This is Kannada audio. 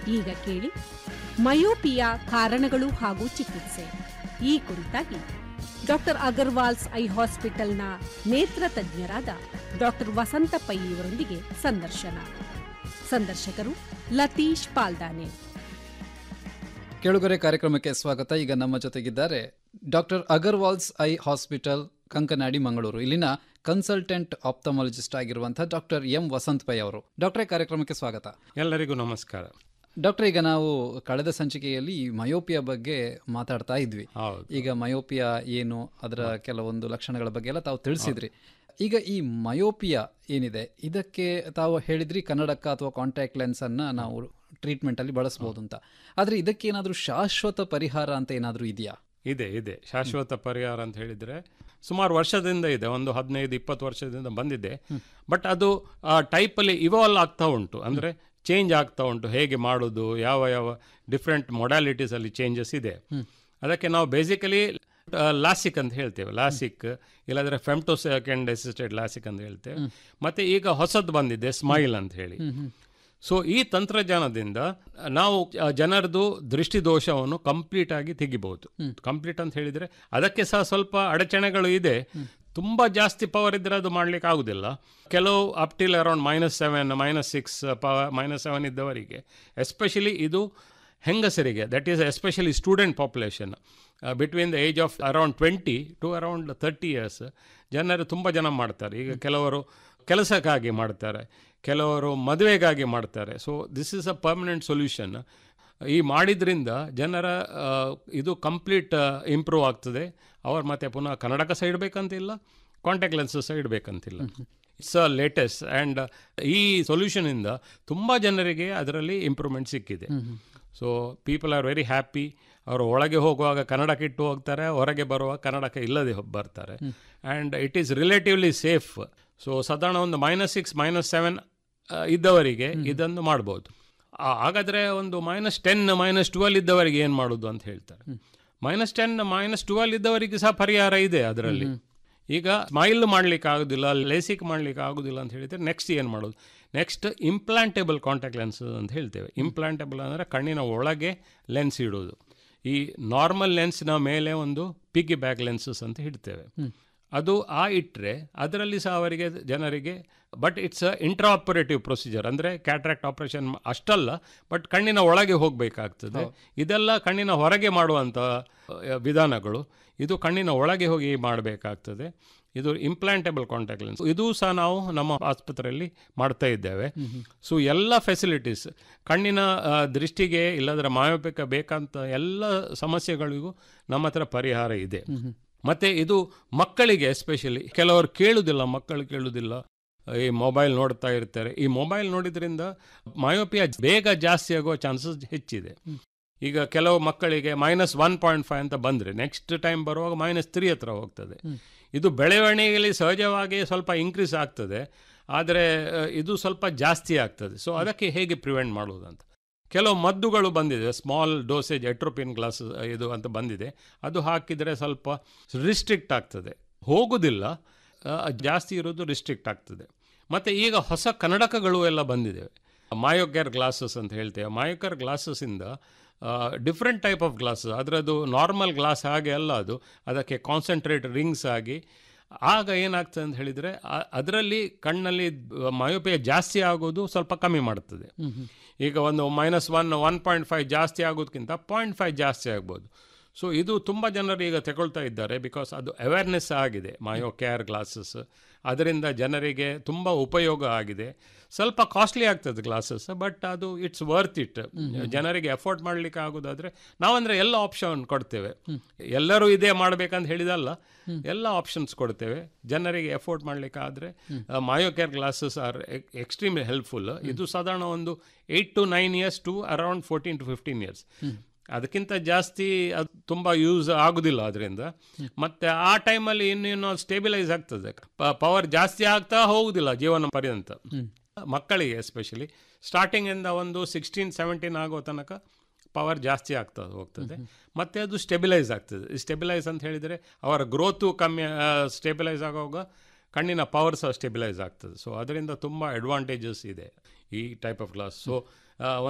ಈಗ ಕೇಳಿ ಮಯೋಪಿಯ ಕಾರಣಗಳು ಹಾಗೂ ಚಿಕಿತ್ಸೆ ಈ ಕುರಿತಾಗಿ ಡಾಕ್ಟರ್ ಅಗರ್ವಾಲ್ಸ್ ಐ ಹಾಸ್ಪಿಟಲ್ನ ನೇತ್ರ ತಜ್ಞರಾದ ಡಾಕ್ಟರ್ ವಸಂತ ಪೈ ಇವರೊಂದಿಗೆ ಸಂದರ್ಶನ ಸಂದರ್ಶಕರು ಲತೀಶ್ ಪಾಲ್ದಾನೆ ಕೇಳುಗರೆ ಕಾರ್ಯಕ್ರಮಕ್ಕೆ ಸ್ವಾಗತ ಈಗ ನಮ್ಮ ಜೊತೆಗಿದ್ದಾರೆ doctor Agarwals eye hospital Kankanadi Mangaluru ಇಲ್ಲಿನ ಕನ್ಸಲ್ಟೆಂಟ್ ಆಪ್ತಮಾಲಜಿಸ್ಟ್ ಆಗಿರುವಂತಹ ಡಾಕ್ಟರ್ ಎಂ ವಸಂತ್ ಪೈ ಅವರು ಡಾಕ್ಟರೇ ಕಾರ್ಯಕ್ರಮಕ್ಕೆ ಸ್ವಾಗತ ಎಲ್ಲರಿಗೂ ನಮಸ್ಕಾರ ಡಾಕ್ಟರ್ ಈಗ ನಾವು ಕಳೆದ ಸಂಚಿಕೆಯಲ್ಲಿ ಈ ಮಯೋಪಿಯಾ ಬಗ್ಗೆ ಮಾತಾಡ್ತಾ ಇದ್ವಿ ಹೌದು ಈಗ ಮಯೋಪಿಯಾ ಏನು ಅದರ ಕೆಲವೊಂದು ಲಕ್ಷಣಗಳ ಬಗ್ಗೆ ಎಲ್ಲ ತಾವು ತಿಳಿಸಿದ್ರಿ ಈಗ ಈ ಮಯೋಪಿಯಾ ಏನಿದೆ ಇದಕ್ಕೆ ತಾವು ಹೇಳಿದ್ರಿ ಕನ್ನಡಕ ಅಥವಾ ಕಾಂಟ್ಯಾಕ್ಟ್ ಲೆನ್ಸ್ ಅನ್ನ ನಾವು ಟ್ರೀಟ್ಮೆಂಟ್ ಅಲ್ಲಿ ಬಳಸಬಹುದು ಅಂತ ಆದ್ರೆ ಇದಕ್ಕೆ ಏನಾದ್ರೂ ಶಾಶ್ವತ ಪರಿಹಾರ ಅಂತ ಏನಾದ್ರೂ ಇದೆಯಾ ಇದೆ ಇದೆ ಶಾಶ್ವತ ಪರಿಹಾರ ಅಂತ ಹೇಳಿದರೆ ಸುಮಾರು ವರ್ಷದಿಂದ ಇದೆ ಒಂದು ಹದಿನೈದು ಇಪ್ಪತ್ತು ವರ್ಷದಿಂದ ಬಂದಿದೆ ಬಟ್ ಅದು ಆ ಟೈಪಲ್ಲಿ ಇವಾಲ್ವ್ ಆಗ್ತಾ ಉಂಟು ಅಂದರೆ ಚೇಂಜ್ ಆಗ್ತಾ ಉಂಟು ಹೇಗೆ ಮಾಡೋದು ಯಾವ ಯಾವ ಡಿಫ್ರೆಂಟ್ ಮೊಡಾಲಿಟೀಸಲ್ಲಿ ಚೇಂಜಸ್ ಇದೆ ಅದಕ್ಕೆ ನಾವು ಬೇಸಿಕಲಿ ಲಾಸಿಕ್ ಅಂತ ಹೇಳ್ತೇವೆ ಲಾಸಿಕ್ ಇಲ್ಲಾಂದರೆ ಫೆಮ್ಟೋ ಸೆಕೆಂಡ್ ಅಸಿಸ್ಟೆಡ್ ಲಾಸಿಕ್ ಅಂತ ಹೇಳ್ತೇವೆ ಮತ್ತು ಈಗ ಹೊಸದು ಬಂದಿದೆ ಸ್ಮೈಲ್ ಅಂತ ಹೇಳಿ ಸೊ ಈ ತಂತ್ರಜ್ಞಾನದಿಂದ ನಾವು ಆ ಜನರದು ದೃಷ್ಟಿದೋಷವನ್ನು ಕಂಪ್ಲೀಟ್ ಆಗಿ ತೆಗಿಬಹುದು ಕಂಪ್ಲೀಟ್ ಅಂತ ಹೇಳಿದರೆ ಅದಕ್ಕೆ ಸಹ ಸ್ವಲ್ಪ ಅಡಚಣೆಗಳು ಇದೆ ತುಂಬ ಜಾಸ್ತಿ ಪವರ್ ಇದ್ದರೆ ಅದು ಮಾಡಲಿಕ್ಕೆ ಆಗುದಿಲ್ಲ ಕೆಲವು up till around minus seven minus six power minus seven ಇದ್ದವರಿಗೆ ಎಸ್ಪೆಷಲಿ ಇದು ಹೆಂಗಸರಿಗೆ that is especially student population between the age of around twenty to around thirty years ಜನರು ತುಂಬ ಜನ ಮಾಡ್ತಾರೆ ಈಗ ಕೆಲವರು ಕೆಲಸಕ್ಕಾಗಿ ಮಾಡ್ತಾರೆ ಕೆಲವರು ಮದುವೆಗಾಗಿ ಮಾಡ್ತಾರೆ so this is a permanent solution ಈ ಮಾಡಿದ್ರಿಂದ ಜನರ ಆ, ಇದು ಕಂಪ್ಲೀಟ್ ಇಂಪ್ರೂವ್ ಆಗ್ತದೆ ಅವ್ರು ಮತ್ತೆ ಪುನಃ ಕನ್ನಡಕ ಸಹ ಇಡಬೇಕಂತಿಲ್ಲ ಕಾಂಟ್ಯಾಕ್ಟ್ ಲೆನ್ಸಸ್ ಸಹ ಇಡಬೇಕಂತಿಲ್ಲ ಇಟ್ಸ್ ಅ ಲೇಟೆಸ್ಟ್ ಆ್ಯಂಡ್ ಈ ಸೊಲ್ಯೂಷನಿಂದ ತುಂಬ ಜನರಿಗೆ ಅದರಲ್ಲಿ ಇಂಪ್ರೂವ್ಮೆಂಟ್ ಸಿಕ್ಕಿದೆ so people are very happy ಅವರು ಒಳಗೆ ಹೋಗುವಾಗ ಕನ್ನಡಕ ಇಟ್ಟು ಹೋಗ್ತಾರೆ ಹೊರಗೆ ಬರುವಾಗ ಕನ್ನಡಕ ಇಲ್ಲದೆ ಹೊ- ಬರ್ತಾರೆ and it is relatively safe so ಸಾಧಾರಣ ಒಂದು ಮೈನಸ್ ಸಿಕ್ಸ್ ಮೈನಸ್ ಸೆವೆನ್ ಇದ್ದವರಿಗೆ ಇದನ್ನು ಮಾಡ್ಬೋದು ಆ- ಹಾಗಾದ್ರೆ ಒಂದು ಮೈನಸ್ ಟೆನ್ ಮೈನಸ್ ಟ್ವೆಲ್ ಇದ್ದವರಿಗೆ ಏನು ಮಾಡೋದು ಅಂತ ಹೇಳ್ತಾರೆ ಮೈನಸ್ ಟೆನ್ ಮೈನಸ್ ಟ್ವೆಲ್ ಇದ್ದವರಿಗೆ ಸಹ ಪರಿಹಾರ ಇದೆ ಅದರಲ್ಲಿ ಈಗ ಸ್ಮೈಲ್ ಮಾಡ್ಲಿಕ್ಕೆ ಆಗೋದಿಲ್ಲ ಲೇಸಿಕ್ ಮಾಡ್ಲಿಕ್ಕೆ ಆಗೋದಿಲ್ಲ ಅಂತ ಹೇಳಿದ್ರೆ ನೆಕ್ಸ್ಟ್ ಏನು ಮಾಡೋದು ನೆಕ್ಸ್ಟ್ ಇಂಪ್ಲಾಂಟೇಬಲ್ ಕಾಂಟ್ಯಾಕ್ಟ್ ಲೆನ್ಸ್ ಅಂತ ಹೇಳ್ತೇವೆ ಇಂಪ್ಲಾಂಟೇಬಲ್ ಅಂದರೆ ಕಣ್ಣಿನ ಒಳಗೆ ಲೆನ್ಸ್ ಇಡೋದು ಈ ನಾರ್ಮಲ್ ಲೆನ್ಸ್ನ ಮೇಲೆ ಒಂದು ಪಿಗ್ಗಿ ಬ್ಯಾಕ್ ಲೆನ್ಸಸ್ ಅಂತ ಇಡ್ತೇವೆ ಅದು ಆ ಇಟ್ಟರೆ ಅದರಲ್ಲಿ ಸಹ ಅವರಿಗೆ ಜನರಿಗೆ but it's a intraoperative procedure ಅಂದರೆ ಕ್ಯಾಟ್ರಾಕ್ಟ್ ಆಪರೇಷನ್ ಅಷ್ಟಲ್ಲ ಬಟ್ ಕಣ್ಣಿನ ಒಳಗೆ ಹೋಗಬೇಕಾಗ್ತದೆ ಇದೆಲ್ಲ ಕಣ್ಣಿನ ಹೊರಗೆ ಮಾಡುವಂಥ ಆ, ವಿಧಾನಗಳು ಇದು ಕಣ್ಣಿನ ಒಳಗೆ ಹೋಗಿ ಮಾಡಬೇಕಾಗ್ತದೆ ಇದು ಇಂಪ್ಲಾಂಟೇಬಲ್ ಕಾಂಟ್ಯಾಕ್ಟ್ ಲೆನ್ಸ್ ಇದು ಸಹ ನಾವು ನಮ್ಮ ಆಸ್ಪತ್ರೆಯಲ್ಲಿ ಮಾಡ್ತಾ ಇದ್ದೇವೆ ಸೊ ಎಲ್ಲ ಫೆಸಿಲಿಟೀಸ್ ಕಣ್ಣಿನ ಆ, ದೃಷ್ಟಿಗೆ ಇಲ್ಲದ್ರೆ ಮಾಯೋಪಿಕ ಬೇಕಂತ ಎಲ್ಲ ಸಮಸ್ಯೆಗಳಿಗೂ ನಮ್ಮ ಹತ್ರ ಪರಿಹಾರ ಇದೆ ಮತ್ತೆ ಇದು ಮಕ್ಕಳಿಗೆ ಎಸ್ಪೆಷಲಿ ಕೆಲವರು ಕೇಳುವುದಿಲ್ಲ ಮಕ್ಕಳು ಕೇಳುವುದಿಲ್ಲ ಈ ಮೊಬೈಲ್ ನೋಡ್ತಾ ಇರ್ತಾರೆ ಈ ಮೊಬೈಲ್ ನೋಡಿದ್ರಿಂದ ಮಯೋಪಿಯಾ ಬೇಗ ಜಾಸ್ತಿ ಆಗುವ ಚಾನ್ಸಸ್ ಹೆಚ್ಚಿದೆ ಈಗ ಕೆಲವು ಮಕ್ಕಳಿಗೆ ಮೈನಸ್ ಒನ್ ಪಾಯಿಂಟ್ ಫೈವ್ ಅಂತ ಬಂದರೆ ನೆಕ್ಸ್ಟ್ ಟೈಮ್ ಬರುವಾಗ ಮೈನಸ್ ತ್ರೀ ಹತ್ರ ಹೋಗ್ತದೆ ಇದು ಬೆಳವಣಿಗೆಯಲ್ಲಿ ಸಹಜವಾಗಿ ಸ್ವಲ್ಪ ಇನ್ಕ್ರೀಸ್ ಆಗ್ತದೆ ಆದರೆ ಅ, ಇದು ಸ್ವಲ್ಪ ಜಾಸ್ತಿ ಆಗ್ತದೆ ಸೊ ಅದಕ್ಕೆ ಹೇಗೆ ಪ್ರಿವೆಂಟ್ ಮಾಡೋದು ಅಂತ ಕೆಲವು ಮದ್ದುಗಳು ಬಂದಿದೆ ಸ್ಮಾಲ್ ಡೋಸೇಜ್ ಎಟ್ರೋಪಿನ್ ಗ್ಲಾಸ್ ಇದು ಅಂತ ಬಂದಿದೆ ಅದು ಹಾಕಿದರೆ ಸ್ವಲ್ಪ ರಿಸ್ಟ್ರಿಕ್ಟ್ ಆಗ್ತದೆ ಹೋಗುವುದಿಲ್ಲ ಆ, ಜಾಸ್ತಿ ಇರೋದು ರಿಸ್ಟ್ರಿಕ್ಟ್ ಆಗ್ತದೆ ಮತ್ತು ಈಗ ಹೊಸ ಕನ್ನಡಕಗಳು ಎಲ್ಲ ಬಂದಿದೆ ಮಾಯೋಕೇರ್ ಗ್ಲಾಸಸ್ ಅಂತ ಹೇಳ್ತೇವೆ ಮಾಯೋಕೇರ್ ಗ್ಲಾಸಸ್ಸಿಂದ ಡಿಫ್ರೆಂಟ್ ಟೈಪ್ ಆಫ್ ಗ್ಲಾಸ್ ಅದರದ್ದು ನಾರ್ಮಲ್ ಗ್ಲಾಸ್ ಹಾಗೆ ಅಲ್ಲ ಅದು ಅದಕ್ಕೆ ಕಾನ್ಸಂಟ್ರೇಟ್ ರಿಂಗ್ಸ್ ಆಗಿ ಆಗ ಏನಾಗ್ತದೆ ಅಂತ ಹೇಳಿದರೆ ಅದರಲ್ಲಿ ಕಣ್ಣಲ್ಲಿ ಮಯೋಪಿಯ ಜಾಸ್ತಿ ಆಗೋದು ಸ್ವಲ್ಪ ಕಮ್ಮಿ ಮಾಡುತ್ತದೆ ಈಗ ಒಂದು minus one one point five ಜಾಸ್ತಿ ಆಗೋದಕ್ಕಿಂತ ಪಾಯಿಂಟ್ ಫೈವ್ ಜಾಸ್ತಿ ಆಗ್ಬೋದು ಸೊ ಇದು ತುಂಬ ಜನರು ಈಗ ತಗೊಳ್ತಾ ಇದ್ದಾರೆ ಬಿಕಾಸ್ ಅದು ಅವೇರ್ನೆಸ್ ಆಗಿದೆ ಮಯೋ ಕೇರ್ ಗ್ಲಾಸಸ್ ಅದರಿಂದ ಜನರಿಗೆ ತುಂಬ ಉಪಯೋಗ ಆಗಿದೆ ಸ್ವಲ್ಪ ಕಾಸ್ಟ್ಲಿ ಆಗ್ತದೆ ಗ್ಲಾಸಸ್ ಬಟ್ ಅದು ಇಟ್ಸ್ ವರ್ತ್ ಇಟ್ ಜನರಿಗೆ ಎಫೋರ್ಡ್ ಮಾಡಲಿಕ್ಕೆ ಆಗೋದಾದ್ರೆ ನಾವಂದ್ರೆ ಎಲ್ಲ ಆಪ್ಷನ್ ಕೊಡ್ತೇವೆ ಎಲ್ಲರೂ ಇದೇ ಮಾಡಬೇಕಂತ ಹೇಳಿದಲ್ಲ ಎಲ್ಲ ಆಪ್ಷನ್ಸ್ ಕೊಡ್ತೇವೆ ಜನರಿಗೆ ಎಫೋರ್ಡ್ ಮಾಡಲಿಕ್ಕೆ ಆದರೆ MyoCare glasses are extremely helpful ಇದು ಸಾಧಾರಣ ಒಂದು eight to nine years to around fourteen to fifteen years ಅದಕ್ಕಿಂತ ಜಾಸ್ತಿ ಅದು ತುಂಬ ಯೂಸ್ ಆಗುದಿಲ್ಲ ಅದರಿಂದ ಮತ್ತೆ ಆ ಟೈಮಲ್ಲಿ ಇನ್ನೇನು ಸ್ಟೇಬಿಲೈಸ್ ಆಗ್ತದೆ ಪವರ್ ಜಾಸ್ತಿ ಆಗ್ತಾ ಹೋಗುದಿಲ್ಲ ಜೀವನ ಪರ್ಯಂತ ಮಕ್ಕಳಿಗೆ ಎಸ್ಪೆಷಲಿ ಸ್ಟಾರ್ಟಿಂಗಿಂದ ಒಂದು ಸಿಕ್ಸ್ಟೀನ್ ಸೆವೆಂಟೀನ್ ಆಗೋ ತನಕ ಪವರ್ ಜಾಸ್ತಿ ಆಗ್ತಾ ಹೋಗ್ತದೆ ಮತ್ತೆ ಅದು ಸ್ಟೆಬಿಲೈಸ್ ಆಗ್ತದೆ ಸ್ಟೆಬಿಲೈಸ್ ಅಂತ ಹೇಳಿದರೆ ಅವರ ಗ್ರೋತು ಕಮ್ಮಿ ಸ್ಟೆಬಿಲೈಸ್ ಆಗುವಾಗ ಕಣ್ಣಿನ ಪವರ್ ಸಹ ಸ್ಟೆಬಿಲೈಸ್ ಆಗ್ತದೆ ಸೊ ಅದರಿಂದ ತುಂಬ ಅಡ್ವಾಂಟೇಜಸ್ ಇದೆ ಈ ಟೈಪ್ ಆಫ್ ಗ್ಲಾಸ್ ಸೊ